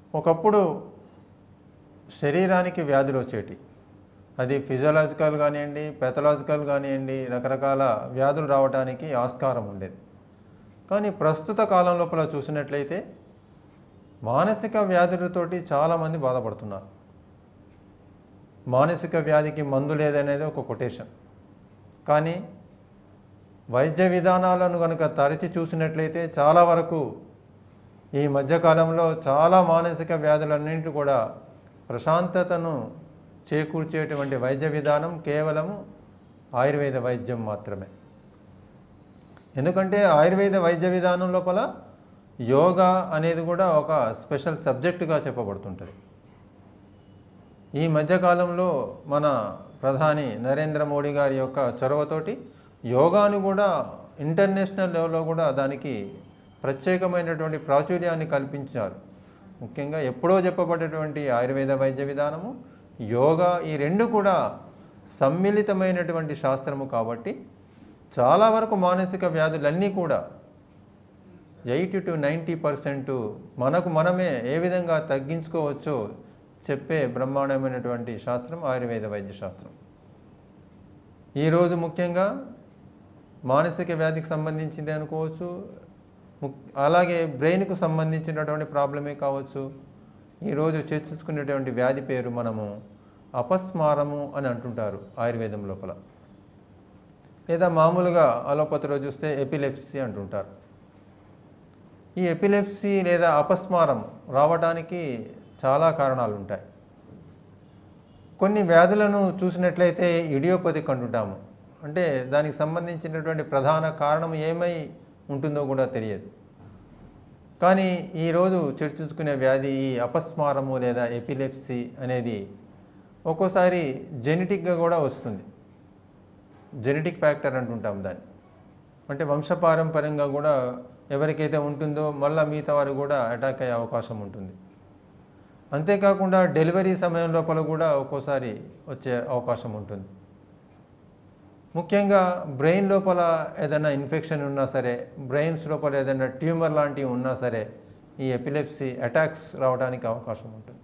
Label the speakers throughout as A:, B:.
A: ఒకప్పుడు శరీరానికి వ్యాధులు వచ్చేటి అది ఫిజియలాజికల్ కానివ్వండి పెథలాజికల్ కానివ్వండి రకరకాల వ్యాధులు రావడానికి ఆస్కారం ఉండేది కానీ ప్రస్తుత కాలం లోపల చూసినట్లయితే మానసిక వ్యాధులతోటి చాలామంది బాధపడుతున్నారు మానసిక వ్యాధికి మందు లేదనేది ఒక కొటేషన్ కానీ వైద్య విధానాలను కనుక తరచి చూసినట్లయితే చాలా వరకు ఈ మధ్యకాలంలో చాలా మానసిక వ్యాధులన్నింటి కూడా ప్రశాంతతను చేకూర్చేటువంటి వైద్య విధానం కేవలం ఆయుర్వేద వైద్యం మాత్రమే ఎందుకంటే ఆయుర్వేద వైద్య విధానం లోపల యోగా అనేది కూడా ఒక స్పెషల్ సబ్జెక్టుగా చెప్పబడుతుంటుంది ఈ మధ్యకాలంలో మన ప్రధాని నరేంద్ర మోడీ గారి యొక్క చొరవతోటి యోగాను కూడా ఇంటర్నేషనల్ లెవెల్లో కూడా దానికి ప్రత్యేకమైనటువంటి ప్రాచుర్యాన్ని కల్పించారు ముఖ్యంగా ఎప్పుడో చెప్పబడేటువంటి ఆయుర్వేద వైద్య విధానము యోగా ఈ రెండు కూడా సమ్మిళితమైనటువంటి శాస్త్రము కాబట్టి చాలా వరకు మానసిక వ్యాధులన్నీ కూడా ఎయిటీ టు నైంటీ పర్సెంట్ మనకు మనమే ఏ విధంగా తగ్గించుకోవచ్చో చెప్పే బ్రహ్మాండమైనటువంటి శాస్త్రం ఆయుర్వేద వైద్య శాస్త్రం ఈరోజు ముఖ్యంగా మానసిక వ్యాధికి సంబంధించింది అనుకోవచ్చు ముక్- అలాగే బ్రెయిన్కు సంబంధించినటువంటి ప్రాబ్లమే కావచ్చు ఈరోజు చర్చించుకునేటువంటి వ్యాధి పేరు మనము అపస్మారము అని అంటుంటారు ఆయుర్వేదం లోపల లేదా మామూలుగా అలోపతిలో చూస్తే ఎపిలెప్సీ అంటుంటారు ఈ ఎపిలెప్సీ లేదా అపస్మారం రావడానికి చాలా కారణాలు ఉంటాయి కొన్ని వ్యాధులను చూసినట్లయితే ఇడియోపతిక్ అంటుంటాము అంటే దానికి సంబంధించినటువంటి ప్రధాన కారణం ఏమై ఉంటుందో కూడా తెలియదు కానీ ఈరోజు చర్చించుకునే వ్యాధి ఈ అపస్మారము లేదా ఎపిలెప్సీ అనేది ఒక్కోసారి జెనెటిక్గా కూడా వస్తుంది జెనెటిక్ ఫ్యాక్టర్ అంటుంటాం దాన్ని అంటే వంశపారంపర్యంగా కూడా ఎవరికైతే ఉంటుందో మళ్ళీ మిగతా వారు కూడా అటాక్ అయ్యే అవకాశం ఉంటుంది అంతేకాకుండా డెలివరీ సమయం లోపల కూడా ఒక్కోసారి వచ్చే అవకాశం ఉంటుంది ముఖ్యంగా బ్రెయిన్ లోపల ఏదైనా ఇన్ఫెక్షన్ ఉన్నా సరే బ్రెయిన్స్ లోపల ఏదైనా ట్యూమర్ లాంటివి ఉన్నా సరే ఈ ఎపిలెప్సీ అటాక్స్ రావడానికి అవకాశం ఉంటుంది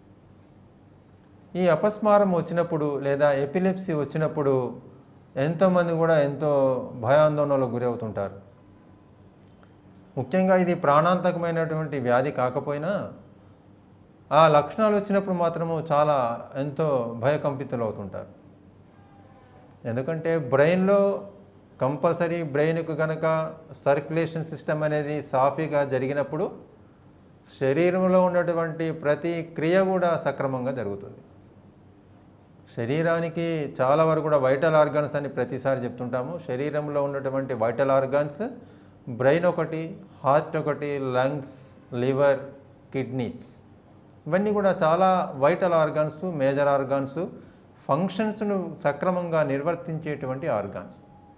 A: ఈ అపస్మారం వచ్చినప్పుడు లేదా ఎపిలెప్సీ వచ్చినప్పుడు ఎంతోమంది కూడా ఎంతో భయాందోళనలకు గురవుతుంటారు ముఖ్యంగా ఇది ప్రాణాంతకమైనటువంటి వ్యాధి కాకపోయినా ఆ లక్షణాలు వచ్చినప్పుడు మాత్రము చాలా ఎంతో భయకంపితులు అవుతుంటారు ఎందుకంటే బ్రెయిన్లో కంపల్సరీ బ్రెయిన్కు కనుక సర్క్యులేషన్ సిస్టమ్ అనేది సాఫీగా జరిగినప్పుడు శరీరంలో ఉన్నటువంటి ప్రతి క్రియ కూడా సక్రమంగా జరుగుతుంది శరీరానికి చాలా వరకు కూడా వైటల్ ఆర్గాన్స్ అని ప్రతిసారి చెప్తుంటాము శరీరంలో ఉన్నటువంటి వైటల్ ఆర్గాన్స్ బ్రెయిన్ ఒకటి హార్ట్ ఒకటి లంగ్స్ లివర్ కిడ్నీస్ ఇవన్నీ కూడా చాలా వైటల్ ఆర్గాన్స్ మేజర్ ఆర్గాన్స్ ఫంక్షన్స్ను సక్రమంగా నిర్వర్తించేటువంటి ఆర్గాన్స్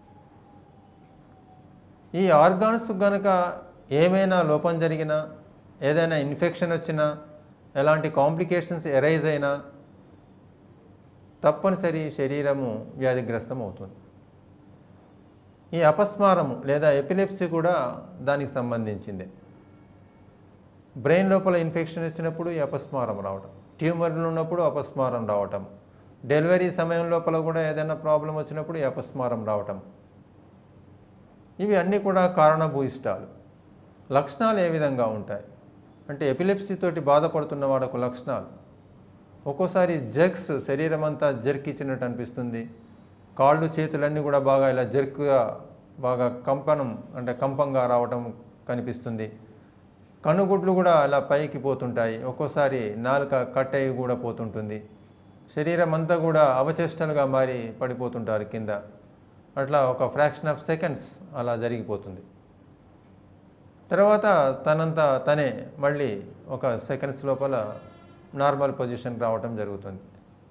A: ఈ ఆర్గాన్స్ కనుక ఏమైనా లోపం జరిగినా ఏదైనా ఇన్ఫెక్షన్ వచ్చినా ఎలాంటి కాంప్లికేషన్స్ ఎరైజ్ అయినా తప్పనిసరి శరీరము వ్యాధిగ్రస్తం అవుతుంది ఈ అపస్మారము లేదా ఎపిలెప్సీ కూడా దానికి సంబంధించిందే బ్రెయిన్ లోపల ఇన్ఫెక్షన్ వచ్చినప్పుడు ఈ అపస్మారం రావటం ట్యూమర్లు ఉన్నప్పుడు అపస్మారం రావటం డెలివరీ సమయం లోపల కూడా ఏదైనా ప్రాబ్లం వచ్చినప్పుడు ఈ అపస్మారం రావటం ఇవి అన్నీ కూడా కారణభూయిష్టాలు లక్షణాలు ఏ విధంగా ఉంటాయి అంటే ఎపిలెప్సీ తోటి బాధపడుతున్న వాడకు లక్షణాలు ఒక్కోసారి జర్క్స్ శరీరం అంతా జర్క్ ఇచ్చినట్టు అనిపిస్తుంది కాళ్ళు చేతులన్నీ కూడా బాగా ఇలా జర్క్గా బాగా కంపనం అంటే కంపంగా రావటం కనిపిస్తుంది కనుగుడ్లు కూడా అలా పైకి పోతుంటాయి ఒక్కోసారి నాలుక కట్ అయ్యి కూడా పోతుంటుంది శరీరం అంతా కూడా అవచేష్టలుగా మారి పడిపోతుంటారు కింద అట్లా ఒక ఫ్రాక్షన్ ఆఫ్ సెకండ్స్ అలా జరిగిపోతుంది తర్వాత తనంత తనే మళ్ళీ ఒక సెకండ్స్ లోపల నార్మల్ పొజిషన్ రావటం జరుగుతుంది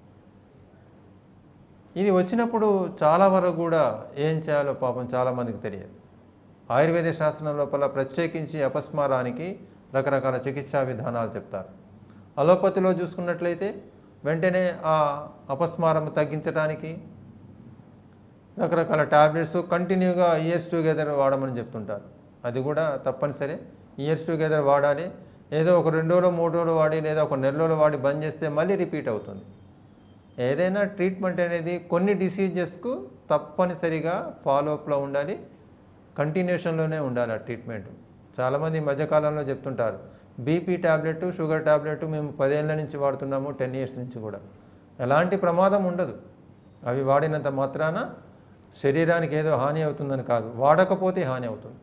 A: ఇది వచ్చినప్పుడు చాలా వరకు కూడా ఏం చేయాలో పాపం చాలామందికి తెలియదు ఆయుర్వేద శాస్త్రం లోపల ప్రత్యేకించి అపస్మారానికి రకరకాల చికిత్సా విధానాలు చెప్తారు అలోపతిలో చూసుకున్నట్లయితే వెంటనే ఆ అపస్మారం తగ్గించడానికి రకరకాల ట్యాబ్లెట్స్ కంటిన్యూగా ఇయర్స్ టుగెదర్ వాడమని చెప్తుంటారు అది కూడా తప్పనిసరి ఇయర్స్ టుగెదర్ వాడాలి ఏదో ఒక రెండు రోజులు మూడు రోజులు వాడి లేదా ఒక నెల రోజులు వాడి బంద్ చేస్తే మళ్ళీ రిపీట్ అవుతుంది ఏదైనా ట్రీట్మెంట్ అనేది కొన్ని డిసీజెస్కు తప్పనిసరిగా ఫాలోఅప్లో ఉండాలి కంటిన్యూషన్లోనే ఉండాలి ఆ ట్రీట్మెంట్ చాలామంది ఈ మధ్యకాలంలో చెప్తుంటారు బీపీ ట్యాబ్లెట్ షుగర్ ట్యాబ్లెట్ మేము పదేళ్ళ నుంచి వాడుతున్నాము టెన్ ఇయర్స్ నుంచి కూడా ఎలాంటి ప్రమాదం ఉండదు అవి వాడినంత మాత్రాన శరీరానికి ఏదో హాని అవుతుందని కాదు వాడకపోతే హాని అవుతుంది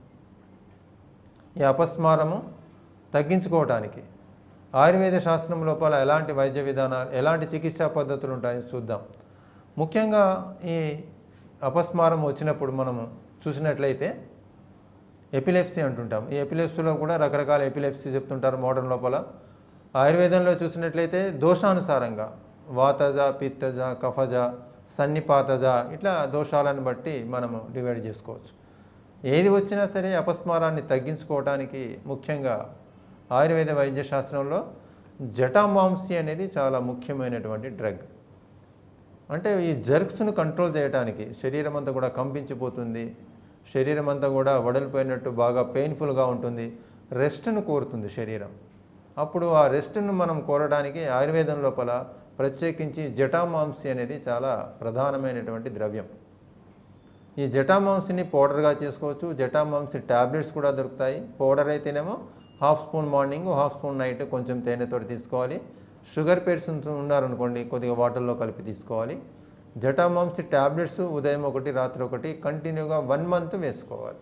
A: ఈ అపస్మారము తగ్గించుకోవటానికి ఆయుర్వేద శాస్త్రం లోపల ఎలాంటి వైద్య విధానాలు ఎలాంటి చికిత్సా పద్ధతులు ఉంటాయో చూద్దాం ముఖ్యంగా ఈ అపస్మారం వచ్చినప్పుడు మనము చూసినట్లయితే ఎపిలెప్సీ అంటుంటాం ఈ ఎపిలెప్సీలో కూడా రకరకాల ఎపిలెప్సీ చెప్తుంటారు మోడర్న్ లోపల ఆయుర్వేదంలో చూసినట్లయితే దోషానుసారంగా వాతజ పిత్తజ కఫజ సన్నిపాతజ ఇట్లా దోషాలను బట్టి మనము డివైడ్ చేసుకోవచ్చు ఏది వచ్చినా సరే అపస్మారాన్ని తగ్గించుకోవడానికి ముఖ్యంగా ఆయుర్వేద వైద్య శాస్త్రంలో జటామాంసి అనేది చాలా ముఖ్యమైనటువంటి డ్రగ్ అంటే ఈ జర్క్స్ను కంట్రోల్ చేయడానికి శరీరం అంతా కూడా కంపించిపోతుంది శరీరం అంతా కూడా వడలిపోయినట్టు బాగా పెయిన్ఫుల్గా ఉంటుంది రెస్ట్ను కోరుతుంది శరీరం అప్పుడు ఆ రెస్ట్ను మనం కోరడానికి ఆయుర్వేదం లోపల ప్రత్యేకించి జటామాంసి అనేది చాలా ప్రధానమైనటువంటి ద్రవ్యం ఈ జటామాంసిని పౌడర్గా చేసుకోవచ్చు జటామాంసి ట్యాబ్లెట్స్ కూడా దొరుకుతాయి పౌడర్ అయితేనేమో half spoon morning half spoon night కొంచెం తేనెతో తీసుకోవాలి షుగర్ పేషెంట్స్ ఉన్నారనుకోండి కొద్దిగా వాటర్లో కలిపి తీసుకోవాలి జటామాంసి ట్యాబ్లెట్స్ ఉదయం ఒకటి రాత్రి ఒకటి కంటిన్యూగా వన్ మంత్ వేసుకోవాలి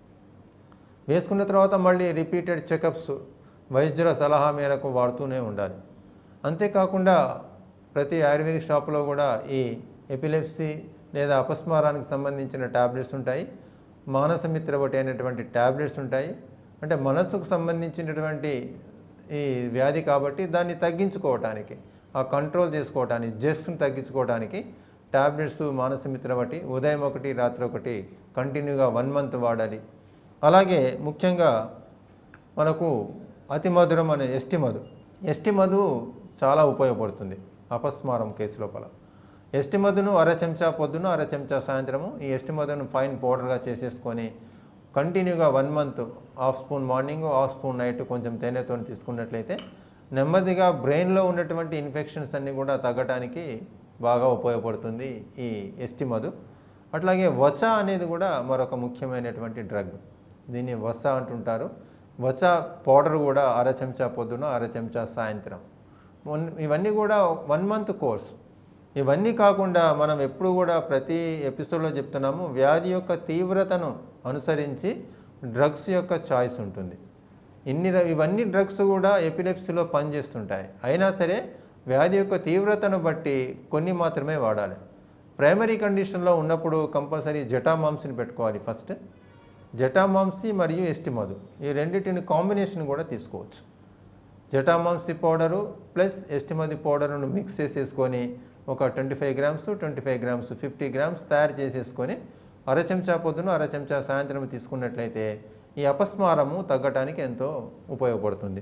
A: వేసుకున్న తర్వాత మళ్ళీ రిపీటెడ్ చెకప్స్ వైద్యుల సలహా మేరకు వాడుతూనే ఉండాలి అంతేకాకుండా ప్రతి ఆయుర్వేదిక్ షాప్లో కూడా ఈ ఎపిలెప్సీ లేదా అపస్మారానికి సంబంధించిన ట్యాబ్లెట్స్ ఉంటాయి మానసమిత్ర ఒకటి అయినటువంటి ట్యాబ్లెట్స్ ఉంటాయి అంటే మనస్సుకు సంబంధించినటువంటి ఈ వ్యాధి కాబట్టి దాన్ని తగ్గించుకోవటానికి ఆ కంట్రోల్ చేసుకోవటానికి జస్ట్ని తగ్గించుకోవటానికి ట్యాబ్లెట్స్ మానసమిత్ర ఒకటి ఉదయం ఒకటి రాత్రి ఒకటి కంటిన్యూగా వన్ మంత్ వాడాలి అలాగే ముఖ్యంగా మనకు అతి మధురం అనే ఎస్టి మధు ఎస్టి మధు చాలా ఉపయోగపడుతుంది అపస్మారం కేసు లోపల ఎస్టి మధును అర చెంచా పొద్దున అర చెంచా సాయంత్రము ఈ ఎస్టి మధును ఫైన్ పౌడర్గా చేసేసుకొని కంటిన్యూగా one month half spoon morning half spoon night కొంచెం తేనెతో తీసుకున్నట్లయితే నెమ్మదిగా బ్రెయిన్లో ఉన్నటువంటి ఇన్ఫెక్షన్స్ అన్నీ కూడా తగ్గటానికి బాగా ఉపయోగపడుతుంది ఈ ఎస్టి మధు అట్లాగే వచ అనేది కూడా మరొక ముఖ్యమైనటువంటి డ్రగ్ దీన్ని వస అంటుంటారు వచ పౌడర్ కూడా అర చెంచా పొద్దున అర చెంచా సాయంత్రం మొన్- ఇవన్నీ కూడా వన్ మంత్ కోర్స్ ఇవన్నీ కాకుండా మనం ఎప్పుడు కూడా ప్రతి ఎపిసోడ్లో చెప్తున్నాము వ్యాధి యొక్క తీవ్రతను అనుసరించి డ్రగ్స్ యొక్క చాయిస్ ఉంటుంది ఇన్ని ర- ఇవన్నీ డ్రగ్స్ కూడా ఎపిలెప్సీలో పనిచేస్తుంటాయి అయినా సరే వ్యాధి యొక్క తీవ్రతను బట్టి కొన్ని మాత్రమే వాడాలి ప్రైమరీ కండిషన్లో ఉన్నప్పుడు కంపల్సరీ జటామాంసిని పెట్టుకోవాలి ఫస్ట్ జటామాంసి మరియు ఎస్టిమధు ఈ రెండింటిని కాంబినేషన్ కూడా తీసుకోవచ్చు జటామాంసి పౌడరు ప్లస్ ఎస్టిమది పౌడర్ను మిక్స్ చేసేసుకొని ఒక twenty five grams twenty five grams fifty grams తయారు చేసేసుకొని అర చెంచా పొద్దున అర చెంచా సాయంత్రం తీసుకున్నట్లయితే ఈ అపస్మారము తగ్గటానికి ఎంతో ఉపయోగపడుతుంది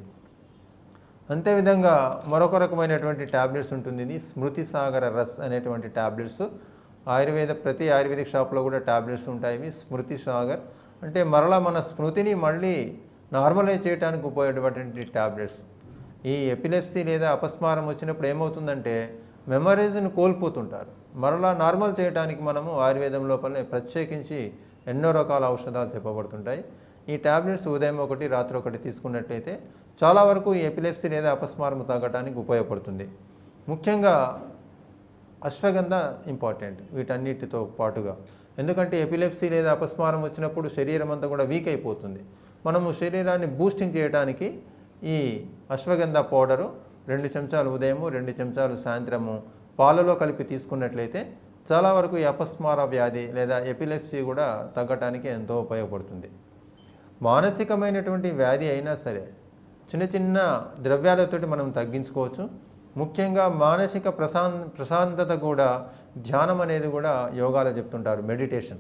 A: అంతేవిధంగా మరొక రకమైనటువంటి ట్యాబ్లెట్స్ ఉంటుంది ఇది స్మృతి సాగర రస్ అనేటువంటి ట్యాబ్లెట్స్ ఆయుర్వేద ప్రతి ఆయుర్వేదిక్ షాప్లో కూడా ట్యాబ్లెట్స్ ఉంటాయి ఇవి స్మృతి సాగర్ అంటే మరలా మన స్మృతిని మళ్ళీ నార్మలైజ్ చేయడానికి ఉపయోగపడేటువంటి ట్యాబ్లెట్స్ ఈ ఎపిలెప్సీ లేదా అపస్మారం వచ్చినప్పుడు ఏమవుతుందంటే మెమరీస్ని కోల్పోతుంటారు మరలా నార్మల్ చేయడానికి మనము ఆయుర్వేదం లోపలనే ప్రత్యేకించి ఎన్నో రకాల ఔషధాలు చెప్పబడుతుంటాయి ఈ టాబ్లెట్స్ ఉదయం ఒకటి రాత్రి ఒకటి తీసుకున్నట్లయితే చాలా వరకు ఈ ఎపిలెప్సీ లేదా అపస్మారం తగ్గడానికి ఉపయోగపడుతుంది ముఖ్యంగా అశ్వగంధ ఇంపార్టెంట్ వీటన్నిటితో పాటుగా ఎందుకంటే ఎపిలెప్సీ లేదా అపస్మారం వచ్చినప్పుడు శరీరం అంతా కూడా వీక్ అయిపోతుంది మనము శరీరాన్ని బూస్టింగ్ చేయడానికి ఈ అశ్వగంధ పౌడరు రెండు చెంచాలు ఉదయము రెండు చెంచాలు సాయంత్రము పాలలో కలిపి తీసుకున్నట్లయితే చాలా వరకు ఈ అపస్మార వ్యాధి లేదా ఎపిలెప్సీ కూడా తగ్గటానికి ఎంతో ఉపయోగపడుతుంది మానసికమైనటువంటి వ్యాధి అయినా సరే చిన్న చిన్న ద్రవ్యాలతోటి మనం తగ్గించుకోవచ్చు ముఖ్యంగా మానసిక ప్రశాంత ప్రశాంతత కూడా ధ్యానం అనేది కూడా యోగాలో చెప్తుంటారు మెడిటేషన్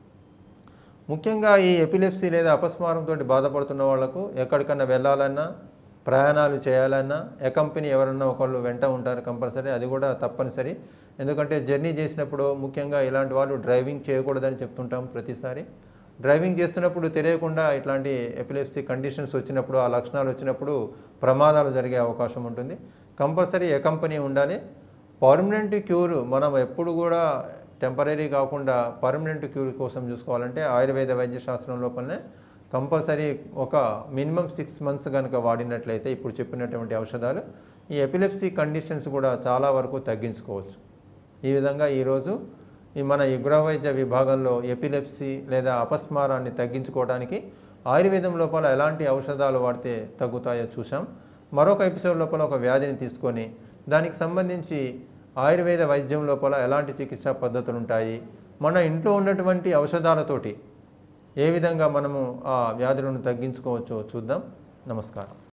A: ముఖ్యంగా ఈ ఎపిలెప్సీ లేదా అపస్మారంతో బాధపడుతున్న వాళ్లకు ఎక్కడికన్నా వెళ్ళాలన్నా ప్రయాణాలు చేయాలన్నా ఏ కంపెనీ ఎవరన్నా ఒకళ్ళు వెంట ఉంటారు కంపల్సరీ అది కూడా తప్పనిసరి ఎందుకంటే జర్నీ చేసినప్పుడు ముఖ్యంగా ఇలాంటి వాళ్ళు డ్రైవింగ్ చేయకూడదని చెప్తుంటాం ప్రతిసారి డ్రైవింగ్ చేస్తున్నప్పుడు తెలియకుండా ఇట్లాంటి ఎపిలెప్సీ కండిషన్స్ వచ్చినప్పుడు ఆ లక్షణాలు వచ్చినప్పుడు ప్రమాదాలు జరిగే అవకాశం ఉంటుంది కంపల్సరీ ఏ కంపెనీ ఉండాలి పర్మనెంట్ క్యూర్ మనం ఎప్పుడు కూడా టెంపరీ కాకుండా పర్మనెంట్ క్యూర్ కోసం చూసుకోవాలంటే ఆయుర్వేద వైద్య శాస్త్రం లోపలనే కంపల్సరీ ఒక మినిమం సిక్స్ మంత్స్ కనుక వాడినట్లయితే ఇప్పుడు చెప్పినటువంటి ఔషధాలు ఈ ఎపిలెప్సీ కండిషన్స్ కూడా చాలా వరకు తగ్గించుకోవచ్చు ఈ విధంగా ఈరోజు ఈ మన ఈ గృహ వైద్య విభాగంలో ఎపిలెప్సీ లేదా అపస్మారాన్ని తగ్గించుకోవడానికి ఆయుర్వేదం లోపల ఎలాంటి ఔషధాలు వాడితే తగ్గుతాయో చూసాం మరొక ఎపిసోడ్ లోపల ఒక వ్యాధిని తీసుకొని దానికి సంబంధించి ఆయుర్వేద వైద్యం లోపల ఎలాంటి చికిత్సా పద్ధతులు ఉంటాయి మన ఇంట్లో ఉన్నటువంటి ఔషధాలతోటి ఏ విధంగా మనము ఆ వ్యాధులను తగ్గించుకోవచ్చో చూద్దాం నమస్కారం